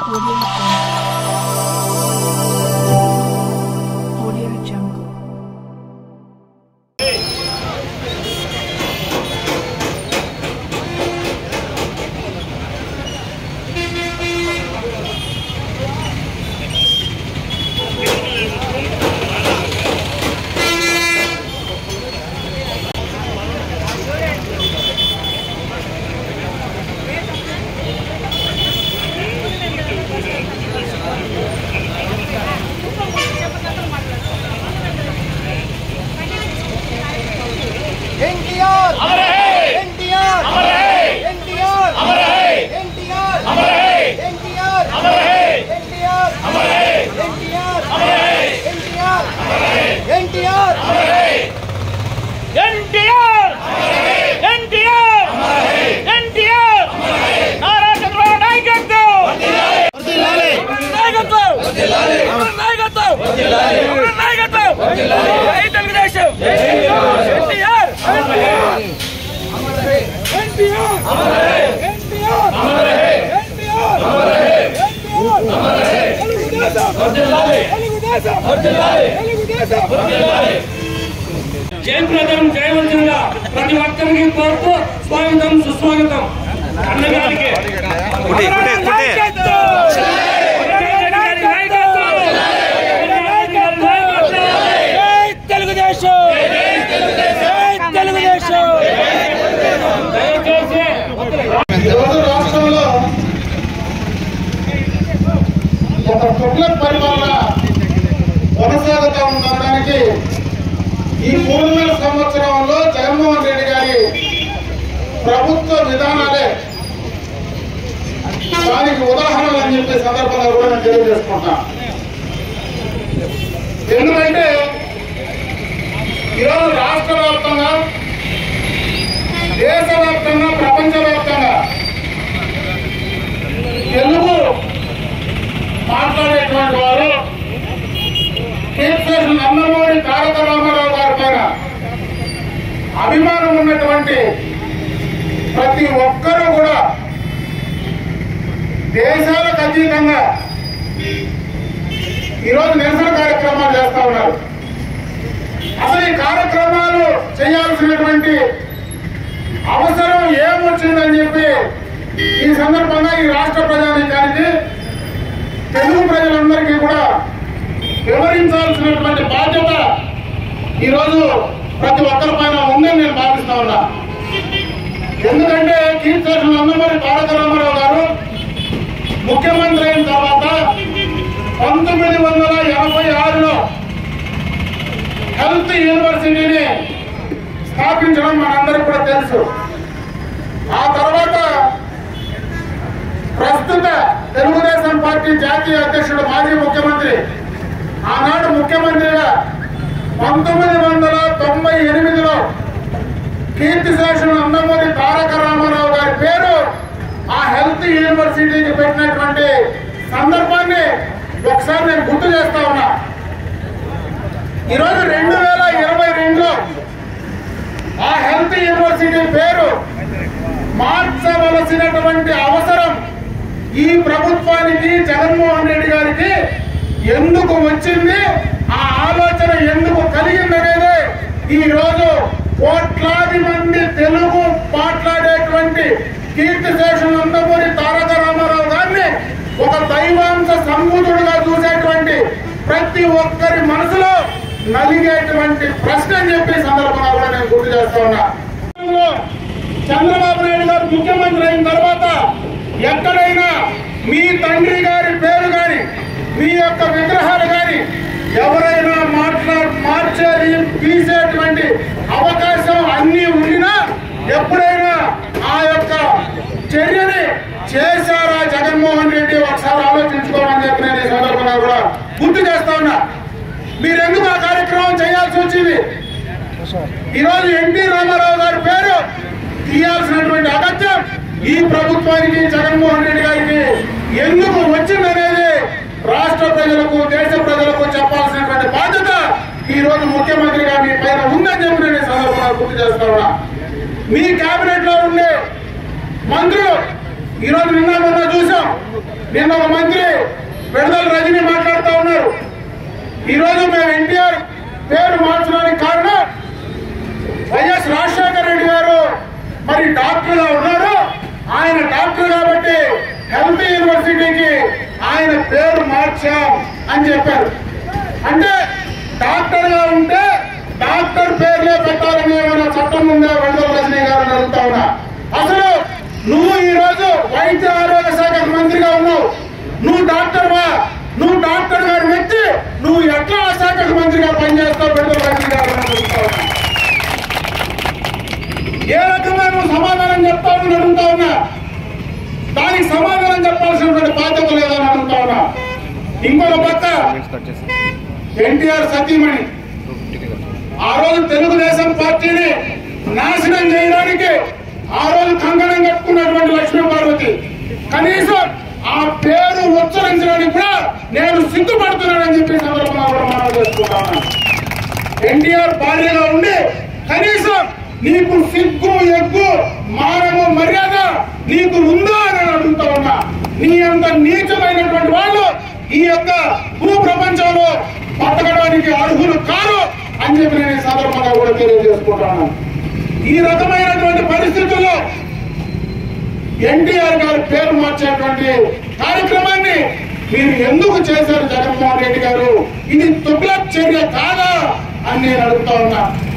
Audio Jungle. Audio Jungle. NTR NTR NTR NTR NTR NTR NTR NTR NTR NTR NTR NTR Nara Chandrababu నాయకత్వం నాయకత్వం నాయకత్వం నాయకత్వం జై తెలుగుదేశం ఎన్టీఆర్ జయప్రదం జయవంతులుగా ప్రతి ఒక్కరికి కోరుతూ స్వాగతం సుస్వాగతం అన్నగారికి జై తెలుగుదేశం జై తెలుగుదేశం దయచేసి ఈరోజు రాష్ట్రంలో ఒక కుట్ల పరిపాలన కొనసాగుతా ఉండడానికి ఈ మూడున్నర సంవత్సరంలో జగన్మోహన్ రెడ్డి గారి ప్రభుత్వ విధానాలే దానికి ఉదాహరణలు అని చెప్పే సందర్భంగా కూడా నేను తెలియజేసుకుంటా ఎందుకంటే ఈరోజు రాష్ట్ర వ్యాప్తంగా దేశవ్యాప్తంగా ప్రపంచవ్యాప్తంగా తెలుగు మాట్లాడేటువంటి వారు కీర్తి నందమూరి తారక రామారావు గారి పైన అభిమానం ఉన్నటువంటి ప్రతి ఒక్కరూ కూడా దేశాలకు అతీతంగా ఈరోజు నిరసన కార్యక్రమాలు చేస్తా ఉన్నారు అసలు ఈ కార్యక్రమాలు చేయాల్సినటువంటి అవసరం ఏమొచ్చిందని చెప్పి ఈ సందర్భంగా ఈ రాష్ట్ర ప్రజానీకానికి తెలుగు ప్రజలందరికీ కూడా వివరించాల్సినటువంటి బాధ్యత ఈరోజు ప్రతి ఒక్కరి పైన ఉందని నేను భావిస్తా ఉన్నా ఎందుకంటే కీర్తి నందమూరి తారక రామారావు గారు ముఖ్యమంత్రి అయిన తర్వాత పంతొమ్మిది వందల ఎనభై ఆరులో హెల్త్ యూనివర్సిటీని స్థాపించడం మనందరికీ కూడా తెలుసు ఆ తర్వాత ప్రస్తుత తెలుగుదేశం పార్టీ జాతీయ అధ్యక్షుడు మాజీ ముఖ్యమంత్రి ఆనాడు ముఖ్యమంత్రిగా పంతొమ్మిది వందల తొంభై ఎనిమిదిలో కీర్తిశేషులు నందమూరి తారక రామారావు గారి పేరు ఆ హెల్త్ యూనివర్సిటీకి పెట్టినటువంటి సందర్భాన్ని ఒకసారి నేను గుర్తు చేస్తా ఉన్నా ఈరోజు రెండు వేల ఇరవై రెండులో ఆ హెల్త్ యూనివర్సిటీ పేరు మార్చవలసినటువంటి అవసరం ఈ ప్రభుత్వానికి జగన్మోహన్ రెడ్డి గారికి ఎందుకు వచ్చింది ఆ ఆలోచన ఎందుకు కలిగిందనేది ఈ రోజు కోట్లాది మంది తెలుగు మాట్లాడేటువంటి కీర్తిశేషులు నందమూరి తారక రామారావు గారిని ఒక దైవాంశ సంబుధుడుగా చూసేటువంటి ప్రతి ఒక్కరి మనసులో నలిగేటువంటి ప్రశ్న అని చెప్పి ఈ సందర్భంగా కూడా నేను గుర్తు చేస్తా ఉన్నా చంద్రబాబు నాయుడు గారు ముఖ్యమంత్రి అయిన తర్వాత ఎక్కడైనా మీ తండ్రి గారి పేరు గాని మీ యొక్క విగ్రహాలు గాని ఎవరైనా మాట్లా మార్చేది తీసేటువంటి అవకాశం అన్ని ఉండినా ఎప్పుడైనా ఆ యొక్క చర్యని చేశారా జగన్మోహన్ రెడ్డి ఒకసారి ఆలోచించుకోమని చెప్పి నేను ఈ సందర్భంగా కూడా గుర్తు చేస్తా ఉన్నా మీరెందుకు ఆ కార్యక్రమం చేయాల్సి వచ్చింది ఈరోజు ఎన్టీ రామారావు గారి పేరు తీయాల్సినటువంటి అగత్యం ఈ ప్రభుత్వానికి జగన్మోహన్ రెడ్డి గారికి ఎందుకు వచ్చిందనేది రాష్ట్ర ప్రజలకు దేశ ప్రజలకు చెప్పాల్సినటువంటి బాధ్యత ఈ రోజు ముఖ్యమంత్రిగా మీ పైన ఉందని చెప్పి నేను ఈ సందర్భంగా గుర్తు చేస్తా ఉన్నా మీ కేబినెట్ లో ఉండే మంత్రులు ఈరోజు నిన్న మొన్న చూసాం నిన్న ఒక మంత్రి విడుదల రజనీ మాట్లాడుతూ ఉన్నారు ఈరోజు మేము ఎన్టీఆర్ పేరు మార్చడానికి కారణం వైఎస్ రాజశేఖర రెడ్డి గారు మరి డాక్టర్ గా ఉన్నారు ఆయన డాక్టర్ కాబట్టి హెల్త్ యూనివర్సిటీకి ఆయన పేరు మార్చాం అని చెప్పారు అంటే డాక్టర్ గా ఉంటే డాక్టర్ పేర్లే పెట్టాలని ఏమైనా చట్టం ఉందా విడుదల రజనీ గారు అని అడుగుతా ఉన్నా అసలు నువ్వు ఈ రోజు వైద్య ఆరోగ్య శాఖ మంత్రిగా ఉన్నావు నువ్వు డాక్టర్ వా నువ్వు డాక్టర్ గారు మెచ్చి నువ్వు ఎట్లా ఆ శాఖకు మంత్రిగా పనిచేస్తావు విడుదల రజనీ గారు అని అడుగుతా ఉన్నా ఏ రకంగా నువ్వు సమాధానం చెప్తావు అడుగుతా ఉన్నా దానికి సమాధానం చెప్పాల్సినటువంటి బాధ్యత లేదని అడుగుతా ఉన్నా ఇంకొక పక్క ఎన్టీఆర్ సతీమణి ఆ రోజు తెలుగుదేశం పార్టీని నాశనం చేయడానికి ఆ రోజు కంకణం కట్టుకున్నటువంటి లక్ష్మీ పార్వతి కనీసం ఆ పేరు ఉచ్చరించడానికి కూడా నేను సిగ్గుపడుతున్నానని చెప్పి సందర్భంగా కూడా మనం చేసుకుంటాను ఎన్టీఆర్ భార్యగా ఉండి కనీసం నీకు సిగ్గు ఎగ్గు మానము మర్యాద నీకు ఉందా అని అడుగుతా ఉన్నా నీ అంత నీచమైనటువంటి వాళ్ళు ఈ యొక్క భూ ప్రపంచంలో బతకడానికి అర్హులు కారు అని చెప్పి నేను ఈ సందర్భంగా కూడా తెలియజేసుకుంటాను ఈ రకమైనటువంటి పరిస్థితుల్లో ఎన్టీఆర్ గారి పేరు మార్చేటువంటి కార్యక్రమాన్ని మీరు ఎందుకు చేశారు జగన్మోహన్ రెడ్డి గారు ఇది తుగ్లక్ చర్య కాదా అని నేను అడుగుతా ఉన్నా